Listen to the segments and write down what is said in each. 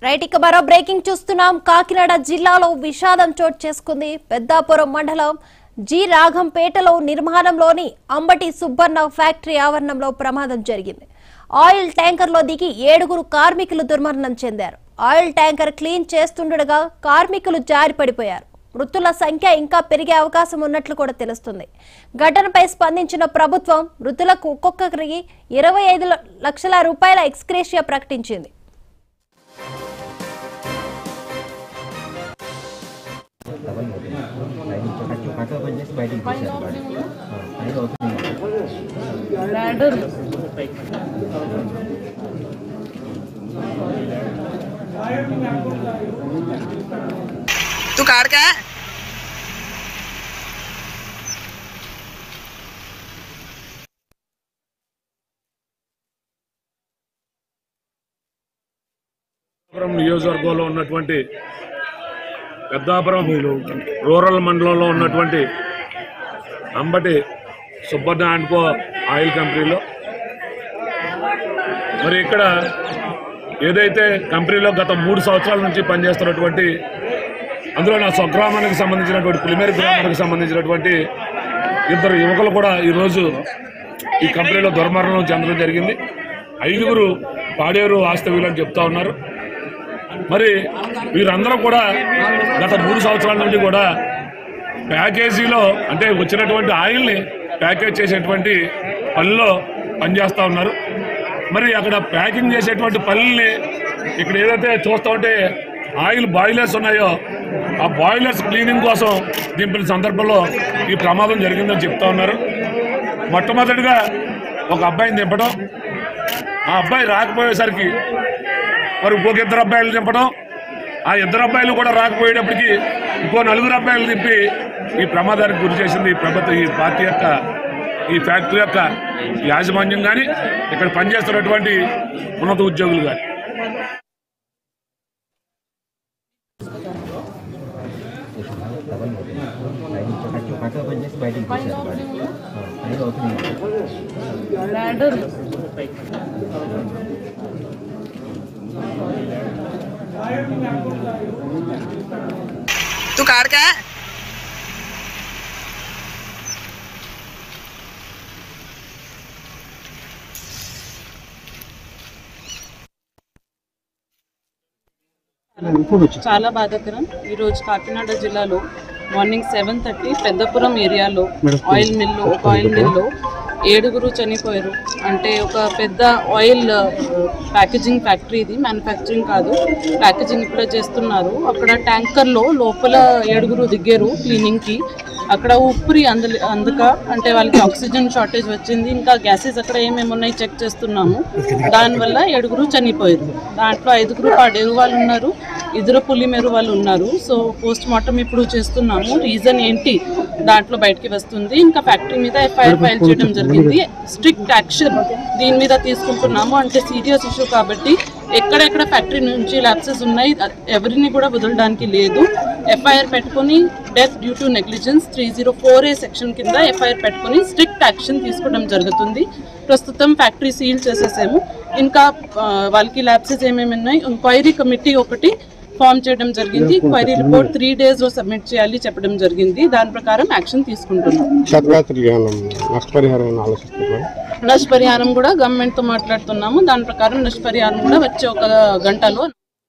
Right ఇక మరో breaking చూస్తున్నాం కాకినాడ జిల్లాలో విషాదం చోటు చేసుకుంది పెద్దాపురం మండలం జి రాఘంపేటలో నిర్మాణంలోని అంబటి సుబ్బన్న ఫ్యాక్టరీ ఆవరణంలో ప్రమాదం జరిగింది ఆయిల్ ట్యాంకర్లో దిగి ఏడుగురు కార్మికులు దుర్మరణం చెందారు ఆయిల్ ట్యాంకర్ క్లీన్ చేస్తుండగా కార్మికులు జారి పడిపోయారు మృతుల సంఖ్య ఇంకా పెరిగే అవకాశం ఉన్నట్లు కూడా తెలుస్తుంది ఘటనపై స్పందించిన ప్రభుత్వం మృతులకు ఒక్కొక్కరికి ఇరవై ఐదు లక్షల రూపాయల ఎక్స్క్రేషియా ప్రకటించింది పక్క పని చేసి బయటికి తీశారు వాడు. ఆ, పైన ఓపెనింగ్ ఉంది. तू काट क्या है పెద్దాపురం నియోజకవర్గంలో ఉన్నటువంటి పెద్దాపురం రూరల్ మండలంలో ఉన్నటువంటి Ambati Subbanna and co oil కంపెనీలో మరి ఇక్కడ ఏదైతే కంపెనీలో గత మూడు సంవత్సరాల నుంచి పనిచేస్తున్నటువంటి అందులో నా స్వగ్రామానికి సంబంధించినటువంటి పులిమేరు గ్రామానికి సంబంధించినటువంటి ఇద్దరు యువకులు కూడా ఈరోజు ఈ కంపెనీలో దుర్మరణం చెందడం జరిగింది ఐదుగురు పాడేరు వాస్తవ్యులు అని చెప్తా ఉన్నారు మరి వీరందరూ కూడా గత మూడు సంవత్సరాల నుండి కూడా ప్యాకేజీలో అంటే వచ్చినటువంటి ఆయిల్ని ప్యాకేజ్ చేసేటువంటి పనిలో పనిచేస్తూ ఉన్నారు మరి అక్కడ ప్యాకింగ్ చేసేటువంటి పనుల్ని ఇక్కడ ఏదైతే చూస్తూ ఉంటే ఆయిల్ బాయిలర్స్ ఉన్నాయో ఆ బాయిలర్స్ క్లీనింగ్ కోసం దింపిన సందర్భంలో ఈ ప్రమాదం జరిగిందని చెప్తా ఉన్నారు మొట్టమొదటిగా ఒక అబ్బాయిని దింపడం ఆ అబ్బాయి రాకపోయేసరికి మరి ఇంకొక ఇద్దరు అబ్బాయిలు దింపడం ఆ ఇద్దరు అబ్బాయిలు కూడా రాకపోయేటప్పటికి ఇంకో నలుగురు అబ్బాయిలు దింపి ఈ ప్రమాదానికి గురి చేసింది ఈ ప్రభుత్వ ఈ పార్టీ యొక్క ఈ ఫ్యాక్టరీ యొక్క యాజమాన్యం కానీ ఇక్కడ పనిచేస్తున్నటువంటి ఉన్నత ఉద్యోగులు కానీ డబల్ ఓపెనింగ్. పైన పక్క- పక్క పని చేసి బయటికి తీశారు వాడు. ఆ, పైన ఓపెనింగ్ ఉంది. तू काट क्या है చాలా బాధాకరం ఈరోజు కాకినాడ జిల్లాలో మార్నింగ్ సెవెన్ థర్టీ పెద్దపురం ఏరియాలో ఆయిల్ మిల్లు ఒక ఆయిల్ మిల్లు ఏడుగురు చనిపోయారు అంటే ఒక పెద్ద ఆయిల్ ఆ, ప్యాకేజింగ్ ఫ్యాక్టరీ ఇది మ్యానుఫ్యాక్చరింగ్ కాదు ప్యాకేజింగ్ కూడా చేస్తున్నారు అక్కడ ట్యాంకర్లో లోపల ఏడుగురు దిగారు క్లీనింగ్కి అక్కడ ఉప్పురి అంద అందుక అంటే వాళ్ళకి ఆక్సిజన్ షార్టేజ్ వచ్చింది ఇంకా గ్యాసెస్ అక్కడ ఏమేమి ఉన్నాయి చెక్ చేస్తున్నాము దానివల్ల ఏడుగురు చనిపోయారు దాంట్లో ఐదుగురు పాడేరు వాళ్ళు ఉన్నారు ఇద్దరు పులిమేరు వాళ్ళు ఉన్నారు సో పోస్ట్ మార్టం ఇప్పుడు చేస్తున్నాము రీజన్ ఏంటి దాంట్లో బయటికి వస్తుంది ఇంకా ఫ్యాక్టరీ మీద ఎఫ్ఐఆర్ ఫైల్ చేయడం జరిగింది స్ట్రిక్ట్ యాక్షన్ దీని మీద తీసుకుంటున్నాము అంటే సీరియస్ ఇష్యూ కాబట్టి ఎక్కడెక్కడ ఫ్యాక్టరీ నుంచి ల్యాప్సెస్ ఉన్నాయి ఎవరిని కూడా వదలడానికి లేదు ఎఫ్ఐఆర్ పెట్టుకొని death due to negligence three zero four A section కింద ఎఫ్ఐఆర్ పెట్టుకొని స్ట్రిక్ట్ యాక్షన్ తీసుకోవడం జరుగుతుంది ప్రస్తుతం ఫ్యాక్టరీ సీల్ చేసేసాము ఇంకా ఆ, వాళ్ళకి ల్యాప్సెస్ ఏమేమి ఉన్నాయి ఎంక్వైరీ కమిటీ ఒకటి ఫామ్ చేయడం జరిగింది క్వైరీ రిపోర్ట్ త్రీ డేస్ లో సబ్మిట్ చేయాలి చెప్పడం జరిగింది దాని ప్రకారం యాక్షన్ తీసుకుంటున్నాం క్షతగాత్రులు నష్టపరిహారం ఆలోచిస్తున్నాం నష్టపరిహారం కూడా గవర్నమెంట్ తో మాట్లాడుతున్నాము దాని ప్రకారం నష్టపరిహారం కూడా వచ్చే ఒక గంటలో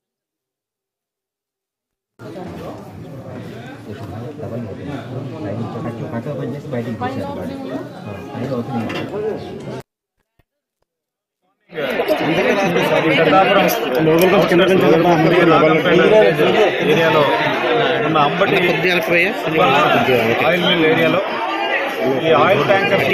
డబల్ ఓపెనింగ్. పైన పక్క- పక్క పని చేసి బయటికి తీశారు వాడు. ఆ, పైన ఓపెనింగ్ ఉంది. ఏరియాలో ఉన్న అంబటి ఆయిల్ మిల్ ఏరియాలో ఈ ఆయిల్ ట్యాంకర్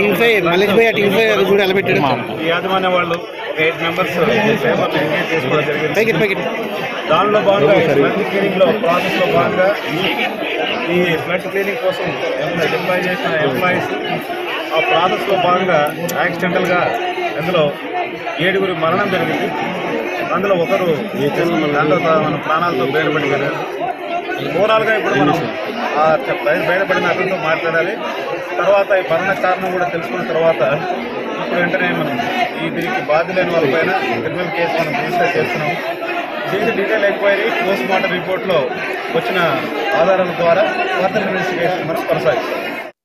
ఈ యాజమాన్య వాళ్ళు ఎయిట్ మెంబర్స్ పేపర్ ఎంగేజ్ చేసుకోవడం జరిగింది దానిలో భాగంగా ఫ్లడ్ క్లీనింగ్ లో ప్రాసెస్ లో భాగంగా ఈ ఫ్లడ్ క్లీనింగ్ కోసం ఎంప్లాయ్ చేసిన ఎంప్లాయీస్ ఆ ప్రాసెస్ లో భాగంగా యాక్సిడెంటల్ గా అందులో ఏడుగురి మరణం జరిగింది అందులో ఒకరు దాంట్లో మన ప్రాణాలతో బయటపడి కదా ఓవరాల్గా ఇప్పుడు మనం ఆ బయ- బయటపడిన అతనితో మాట్లాడాలి తర్వాత ఈ మరణ కారణం కూడా తెలుసుకున్న తర్వాత ఇప్పుడు వెంటనే మనం ఈ దీనికి బాధ్యులైన వాళ్ళపైన క్రిమినల్ కేసు మనం రిజిస్టర్ చేస్తున్నాము చేసిన డీటెయిల్ ఎంక్వైరీ పోస్ట్ మార్టం రిపోర్ట్లో వచ్చిన ఆధారాల ద్వారా ఫర్దర్ ఇన్వెస్టిగేషన్ మనం కొనసాగిస్తాం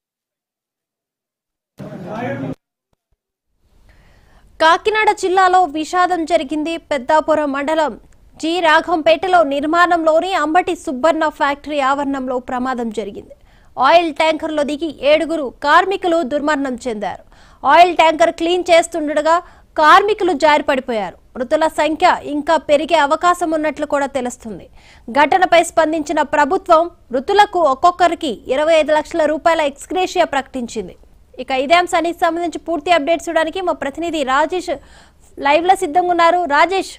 కాకినాడ జిల్లాలో విషాదం జరిగింది పెద్దాపురం మండలం జి రాఘంపేటలో నిర్మాణంలోని అంబటి సుబ్బన్న ఫ్యాక్టరీ ఆవరణంలో ప్రమాదం జరిగింది ఆయిల్ ట్యాంకర్లో దిగి ఏడుగురు కార్మికులు దుర్మరణం చెందారు ఆయిల్ ట్యాంకర్ క్లీన్ చేస్తుండగా కార్మికులు జారిపడిపోయారు మృతుల సంఖ్య ఇంకా పెరిగే అవకాశం ఉన్నట్లు కూడా తెలుస్తుంది ఘటనపై స్పందించిన ప్రభుత్వం మృతులకు ఒక్కొక్కరికి ఇరవై ఐదు లక్షల రూపాయల ఎక్స్గ్రేషియా ప్రకటించింది ఇక ఇదే అంశానికి సంబంధించి పూర్తి అప్డేట్స్ చూడడానికి మా ప్రతినిధి రాజేష్ లైవ్ లో సిద్ధంగా ఉన్నారు రాజేష్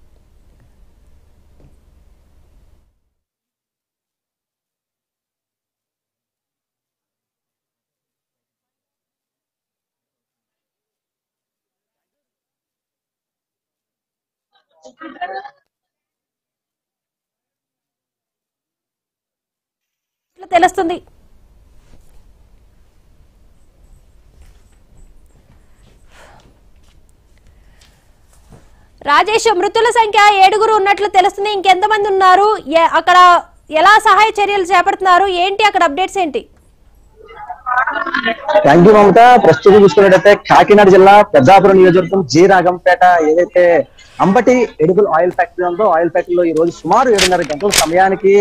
ఎట్లా తెలుస్తుంది రాజేష్ మృతుల సంఖ్య ఏడుగురు ఉన్నట్లు తెలుస్తుంది ఇంకెంతమంది ఉన్నారు ఎ- అక్కడ ఎలా సహాయ చర్యలు చేపడుతున్నారు ఏంటి అక్కడ అప్డేట్స్ ఏంటి థ్యాంక్ యూ మమత ప్రస్తుతం చూసుకున్నట్టయితే కాకినాడ జిల్లా పెద్దాపురం నియోజకవర్గం జి రాగంపేట ఏదైతే అంబటి ఎడిబుల్ ఆయిల్ ఫ్యాక్టరీ ఉందో ఆయిల్ ఫ్యాక్టరీలో ఈ రోజు సుమారు ఏడున్నర గంటల సమయానికి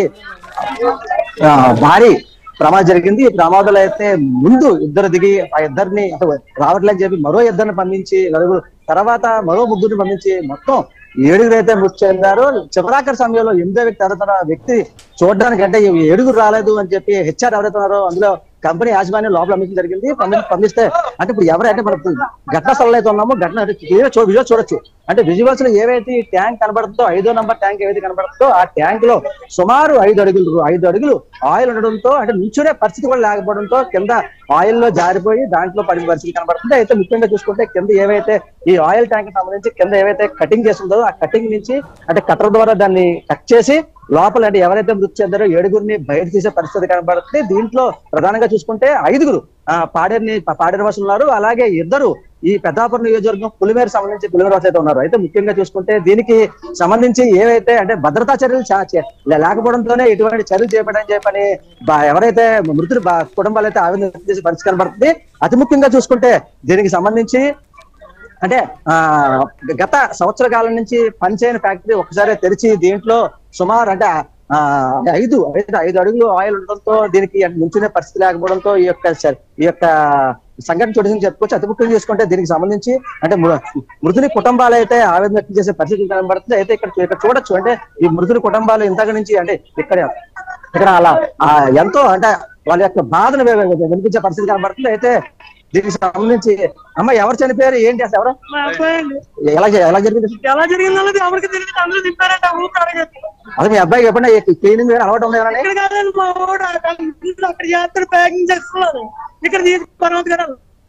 ఆ, భారీ ప్రమాదం జరిగింది ఈ ప్రమాదంలో అయితే ముందు ఇద్దరు దిగి ఆ ఇద్దరిని అంటే రావట్లేని చెప్పి మరో ఇద్దరిని పంపించి నలుగురు తర్వాత మరో ముగ్గురిని పంపించి మొత్తం ఏడుగురు అయితే మృతి చెందారు చివరాఖరి సమయంలో ఎనిమిదో వ్యక్తి అడుగుతున్న వ్యక్తి చూడడానికి అంటే ఈ ఏడుగురు రాలేదు అని చెప్పి హెచ్ఆర్ ఎవరైతే ఉన్నారో అందులో కంపెనీ యాజమాన్యం లోపల పంపించడం జరిగింది పంపి- పంపిస్తే అంటే ఇప్పుడు ఎవరైతే మనం ఘటన స్థలంలో అయితే ఉన్నామో ఘటన విజువల్ చూడొచ్చు అంటే విజువల్స్ లో ఏవైతే ఈ ట్యాంక్ కనబడుతుందో ఐదో నంబర్ ట్యాంక్ ఏవైతే కనబడుతుందో ఆ ట్యాంక్ లో సుమారు ఐదు అడుగులు ఐదు అడుగులు ఆయిల్ ఉండడంతో అంటే నుంచునే పరిస్థితి కూడా లేకపోవడంతో కింద ఆయిల్ లో జారిపోయి దాంట్లో పడిన పరిస్థితి కనబడుతుంది అయితే ముఖ్యంగా చూసుకుంటే కింద ఏవైతే ఈ ఆయిల్ ట్యాంక్ కి సంబంధించి కింద ఏవైతే కటింగ్ చేస్తుందో ఆ కటింగ్ నుంచి అంటే కటర్ ద్వారా దాన్ని కట్ చేసి లోపల అంటే ఎవరైతే మృతి చెందారో ఏడుగురిని బయట తీసే పరిస్థితి కనబడుతుంది దీంట్లో ప్రధానంగా చూసుకుంటే ఐదుగురు ఆ పాడేరుని పాడేరు వాసులు ఉన్నారు అలాగే ఇద్దరు ఈ పెద్దాపురం నియోజకవర్గం పులిమేర సంబంధించి పులిమేర వాసులు అయితే ఉన్నారు అయితే ముఖ్యంగా చూసుకుంటే దీనికి సంబంధించి ఏవైతే అంటే భద్రతా చర్యలు చా- చే- లే- లేకపోవడంతోనే ఇటువంటి చర్యలు చేపట్టని చెప్పని బా- ఎవరైతే మృతులు బా- కుటుంబాలు అయితే ఆవేదన వ్యక్తం చేసే పరిస్థితి కనబడుతుంది అతి ముఖ్యంగా చూసుకుంటే దీనికి సంబంధించి అంటే ఆ గత సంవత్సర కాలం నుంచి పనిచేయని ఫ్యాక్టరీ ఒకసారి తెరిచి దీంట్లో సుమారు అంటే ఆ ఐదు ఐదు ఐదు అడుగులు ఆయిల్ ఉండడంతో దీనికి నుంచునే పరిస్థితి లేకపోవడంతో ఈ యొక్క స- ఈ యొక్క సంఘటన చోటు చెప్పుకోవచ్చు అతి ముఖ్యంగా చూసుకుంటే దీనికి సంబంధించి అంటే మృ- మృతుని కుటుంబాలు అయితే ఆవేదన వ్యక్తం చేసే పరిస్థితి కనబడుతుంది అయితే ఇక్కడ ఇక్కడ చూడొచ్చు అంటే ఈ మృతుని కుటుంబాలు ఇంతక నుంచి అంటే ఇక్కడ ఇక్కడ అలా ఆ ఎంతో అంటే వాళ్ళ యొక్క బాధను వె- వె- వినిపించే పరిస్థితి కనబడుతుంది అయితే దీనికి సంబంధించి అమ్మ ఎవరు చనిపోయారు ఏంటి అసలు ఎవరు ఎలా జ- ఎలా జరిగింది ఎలా జరిగిందన్నది ఎవరికి తెలియదు అందరూ తిప్పారంట ఊపిరి అదే మీ అబ్బాయికి ఎప్పుడైనా క్లీనింగ్ అలవాటు ఉంది కదా ఇక్కడ కాదండి మా వాడు అక్కడ అక్కడ చేస్తాడు ప్యాకింగ్ చేస్తున్నారు ఇక్కడ తీసి పర్వత కదా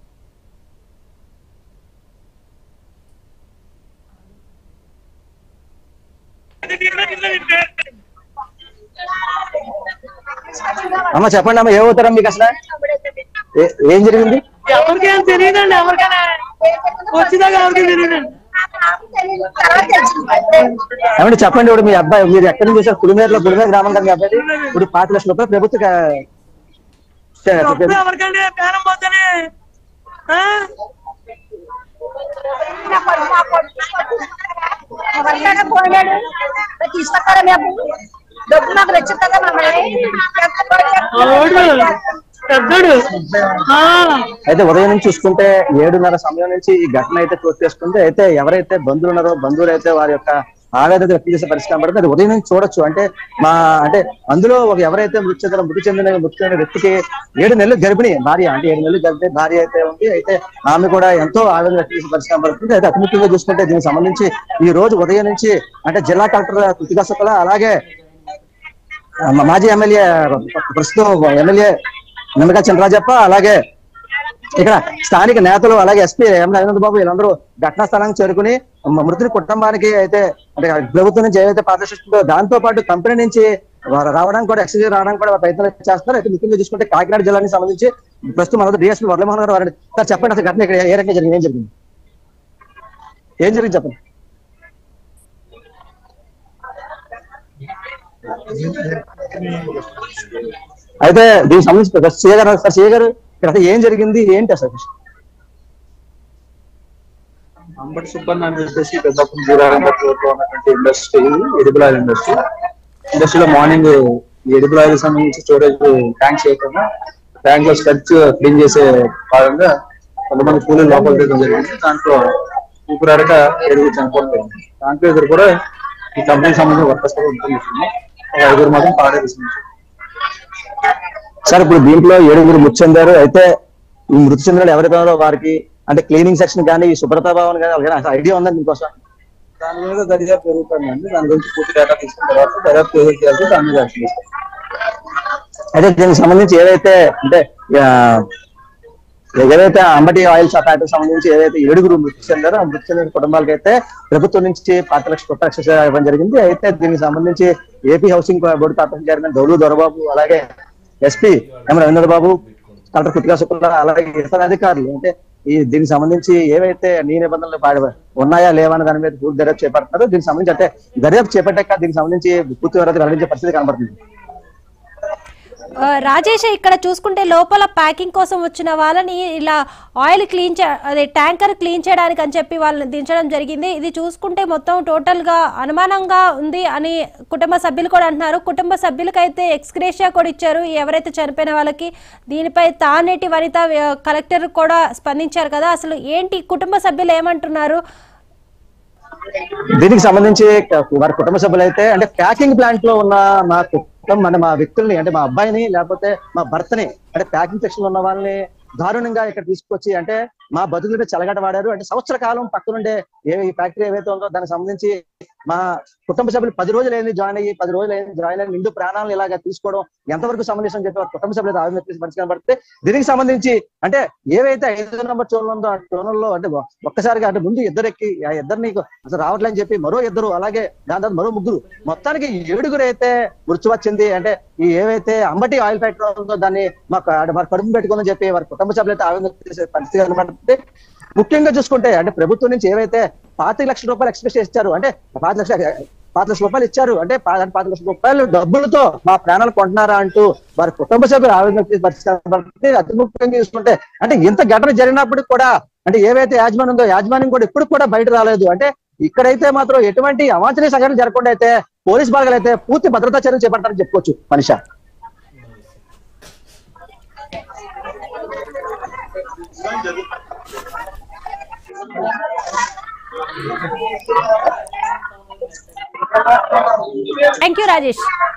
అమ్మ చెప్పండి అమ్మ ఏమవుతారా మీకు అసలు ఏ- ఏం జరిగింది ఎవరికి ఏం తెలియదండి ఎవరికైనా వచ్చిదాకా ఎవరికి తెలియదండి ఏమంటే చెప్పండి ఇప్పుడు మీ అబ్బాయి మీరు ఎక్కడి నుంచి చూసారు పులిమేరలో పులిమేర గ్రామం కదా మీ అబ్బాయి ఇప్పుడు పాతి లక్షల రూపాయలు ప్రభుత్వ డబ్బు ఎవరికండి పేరం పోతేనే ఆ? ఎవరికైనా పోయాడు తీసుకొస్తారా మేము డబ్బు మాకు రచ్చిస్తారా మమ్మల్ని మా వాడు పెద్దడు ఆ. అయితే ఉదయం నుంచి చూసుకుంటే ఏడున్నర సమయం నుంచి ఈ ఘటన అయితే చోటు చేసుకుంటే అయితే ఎవరైతే బంధువులు ఉన్నారో బంధువులు అయితే వారి యొక్క ఆవేదన వ్యక్తం చేసే పరిస్థితి కనబడుతుంది అది ఉదయం నుంచి చూడొచ్చు అంటే మా అంటే అందులో ఒక ఎవరైతే మృతి చెందిన మృతి చెందిన మృతి చెందిన వ్యక్తికి ఏడు నెలలు గర్భిణి భార్య అంటే ఏడు నెలలు గర్భిణి భార్య అయితే ఉంది అయితే ఆమె కూడా ఎంతో ఆవేదన వ్యక్తం చేసే పరిస్థితి కనబడుతుంది అయితే అతి ముఖ్యంగా చూసుకుంటే దీనికి సంబంధించి ఈ రోజు ఉదయం నుంచి అంటే జిల్లా కలెక్టర్ కృతికా శుక్ల అలాగే ఆ, మాజీ ఎమ్మెల్యే ప్రస్తుతం ఎమ్మెల్యే నిమ్మగా చంద్రరాజప్ప అలాగే ఇక్కడ స్థానిక నేతలు అలాగే ఎస్పీ ఎం రవీంద్ర బాబు వీళ్ళందరూ ఘటనా స్థలానికి చేరుకుని మ- మృతుని కుటుంబానికి అయితే అంటే ప్రభుత్వం నుంచి ఏవైతే పాదర్శిస్తుందో దాంతో పాటు కంపెనీ నుంచి వారు రావడానికి కూడా ఎక్సైజ్ రావడానికి కూడా ప్రయత్నం చేస్తున్నారు అయితే ముఖ్యంగా చూసుకుంటే కాకినాడ జిల్లాకి సంబంధించి ప్రస్తుతం మనతో డిఎస్పీ వరలమోహన్ గారు వారండి సార్ చెప్పండి అసలు ఘటన ఇక్కడ ఏ రకంగా జరిగింది ఏం జరిగింది ఏం జరిగింది చెప్పండి అయితే దీనికి సంబంధించి సీఏ గారు సార్ సీఏ గారు ఇక్కడ అసలు ఏం జరిగింది ఏంటి అసలు అంబటి సుబ్బన్న అని చెప్పేసి పెద్దప్పుడు జీరాగంలో ఉన్నటువంటి ఇండస్ట్రీ ఎడిబుల్ ఆయిల్ ఇండస్ట్రీ ఇండస్ట్రీలో మార్నింగ్ ఎడిబుల్ ఆయిల్ సంబంధించి స్టోరేజ్ ట్యాంక్స్ చేయకుండా ట్యాంక్ లో స్ట్రచ్ క్లీన్ చేసే భాగంగా కొంతమంది కూలీలు లోపల తీయడం జరిగింది దాంట్లో ఊపిరాడక ఏడుగురు చనిపోవడం జరిగింది దాంట్లో ఇద్దరు కూడా ఈ కంపెనీకి సంబంధించిన వర్కర్స్ కూడా ఉంటుంది ఒక ఐదుగురు మాత్రం పాడే సార్ ఇప్పుడు దీంట్లో ఏడుగురు మృతి చెందారు అయితే ఈ మృతి చెందిన ఎవరైతే ఉన్నారో వారికి అంటే క్లీనింగ్ సెక్షన్ కానీ ఈ శుభ్రతా భవన్ కానీ వాళ్ళకి అసలు ఐడియా ఉందా దీనికోసం దాని మీద దర్యాప్తు జరుగుతుందండి దాని గురించి పూర్తి డేటా తీసుకున్న తర్వాత దర్యాప్తు ఏదైతే చేయాలో దాని మీద యాక్షన్ తీసుకుంటాం అయితే దీనికి సంబంధించి ఏదైతే అంటే ఆ, ఏదైతే అంబటి ఆయిల్ ఫ్యాక్టరీ సంబంధించి ఏదైతే ఏడుగురు మృతి చెందారో ఆ మృతి చెందిన కుటుంబాలకి అయితే ప్రభుత్వం నుంచి పాతి లక్ష కొత్త లక్ష ఇవ్వడం జరిగింది అయితే దీనికి సంబంధించి AP housing board corporation chairman Daulu Dorababu అలాగే SP M Ravindra Babu collector Kritika Shukla అలాగే ఇతర అధికారులు అంటే ఈ దీనికి సంబంధించి ఏవైతే నీ నిబంధనలు పాడ- ఉన్నాయా లేవా అనే దాని మీద పూర్తి దర్యాప్తు చేపడుతున్నారు దీనికి సంబంధించి అంటే దర్యాప్తు చేపట్టాక దీనికి సంబంధించి పూర్తి వివరాలు వెల్లడించే పరిస్థితి కనబడుతుంది ఆ, రాజేష్ ఇక్కడ చూసుకుంటే లోపల ప్యాకింగ్ కోసం వచ్చిన వాళ్ళని ఇలా ఆయిల్ క్లీన్ చే అదే ట్యాంకర్ క్లీన్ చేయడానికి అని చెప్పి వాళ్ళని దించడం జరిగింది ఇది చూసుకుంటే మొత్తం టోటల్ గా అనుమానంగా ఉంది అని కుటుంబ సభ్యులు కూడా అంటున్నారు కుటుంబ సభ్యులకైతే ఎక్స్గ్రేషియా కూడా ఇచ్చారు ఈ ఎవరైతే చనిపోయిన వాళ్ళకి దీనిపై తానేటి వనిత ఆ, కలెక్టర్ కూడా స్పందించారు కదా అసలు ఏంటి కుటుంబ సభ్యులు ఏమంటున్నారు దీనికి సంబంధించి క- వారి కుటుంబ సభ్యులు అయితే అంటే ప్యాకింగ్ ప్లాంట్ లో ఉన్న మా కుటుంబం అంటే మా వ్యక్తుల్ని అంటే మా అబ్బాయిని లేకపోతే మా భర్తని అంటే ప్యాకింగ్ సెక్షన్ లో ఉన్న వాళ్ళని దారుణంగా ఇక్కడ తీసుకొచ్చి అంటే మా బతుకులపై చెలగట వాడారు అంటే సంవత్సర కాలం పక్కనుండే ఏ ఈ ఫ్యాక్టరీ ఏవైతే ఉందో దానికి సంబంధించి మా కుటుంబ సభ్యులు పది రోజులు ఏంది జాయిన్ అయ్యి పది రోజులు ఏంది జాయిన్ అయ్యి నిండు ప్రాణాలను ఇలాగా తీసుకోవడం ఎంతవరకు సంబంధించి అని చెప్పి వారి కుటుంబ సభ్యులు ఆవేదన పరిస్థితి కనబడితే దీనికి సంబంధించి అంటే ఏవైతే ఐదు నెంబర్ చోళ ఉందో ఆ చోళంలో అంటే ఒక్కసారిగా అంటే ముందు ఇద్దరు ఎక్కి ఆ ఇద్దరిని అసలు రావట్లేని చెప్పి మరో ఇద్దరు అలాగే దాని తర్వాత మరో ముగ్గురు మొత్తానికి ఏడుగురు అయితే మృతి వచ్చింది అంటే ఈ ఏవైతే అంబటి ఆయిల్ ఫ్యాక్టరీ ఉందో దాన్ని మాకు ఆడ వారి కడుపు పెట్టుకుందని చెప్పి వారి కుటుంబ సభ్యులు అయితే ఆవేదన చేసే పరిస్థితి కనబడుతుంది ముఖ్యంగా చూసుకుంటే అంటే ప్రభుత్వం నుంచి ఏవైతే పాతిక లక్షల రూపాయలు ఎక్స్పెక్ట్ ఇచ్చారు అంటే పాతి లక్ష పాతి లక్షల రూపాయలు ఇచ్చారు అంటే పా- పాతి లక్షల రూపాయలు డబ్బులతో మా ప్రాణాలు కొంటున్నారా అంటూ వారి కుటుంబ సభ్యులు ఆవేదన చేసే పరిస్థితి కనబడుతుంది అతి ముఖ్యంగా చూసుకుంటే అంటే ఇంత ఘటన జరిగినప్పటికి కూడా అంటే ఏవైతే యాజమాన్యం ఉందో యాజమాన్యం కూడా ఇప్పుడు కూడా బయట రాలేదు అంటే ఇక్కడైతే మాత్రం ఎటువంటి అవాంఛనీయ సంఘటన జరగకుండా అయితే పోలీస్ బలగాలు అయితే పూర్తి భద్రతా చర్యలు చేపడతారని చెప్పుకోవచ్చు మనిషా థ్యాంక్ యూ రాజేష్